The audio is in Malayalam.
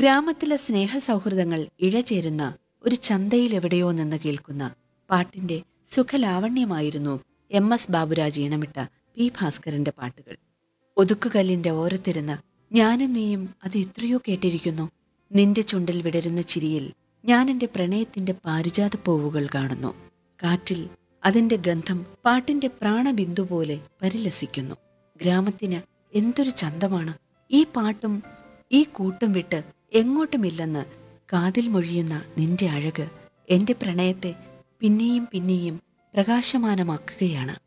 ഗ്രാമത്തിലെ സ്നേഹസൗഹൃദങ്ങൾ ഇഴചേരുന്ന ഒരു ചന്തയിൽ എവിടെയോ നിന്ന് കേൾക്കുന്ന പാട്ടിന്റെ സുഖലാവണ്യമായിരുന്നു എം എസ് ബാബുരാജ് ഈണമിട്ട പി ഭാസ്കരന്റെ പാട്ടുകൾ ഒതുക്കുകല്ലിന്റെ ഓരത്തിരുന്ന് ഞാനും നീയും അത് എത്രയോ കേട്ടിരിക്കുന്നു നിന്റെ ചുണ്ടിൽ വിടരുന്ന ചിരിയിൽ ഞാൻ എന്റെ പ്രണയത്തിന്റെ പാരിജാത പൂവുകൾ കാണുന്നു കാറ്റിൽ അതിന്റെ ഗന്ധം പാട്ടിന്റെ പ്രാണബിന്ദു പോലെ പരിലസിക്കുന്നു ഗ്രാമത്തിന് എന്തൊരു ചന്തമാണ് ഈ പാട്ടും ഈ കൂട്ടും വിട്ട് എങ്ങോട്ടുമില്ലെന്ന് കാതിൽ മൊഴിയുന്ന നിന്റെ അഴക് എന്റെ പ്രണയത്തെ പിന്നെയും പിന്നെയും പ്രകാശമാനമാക്കുകയാണ്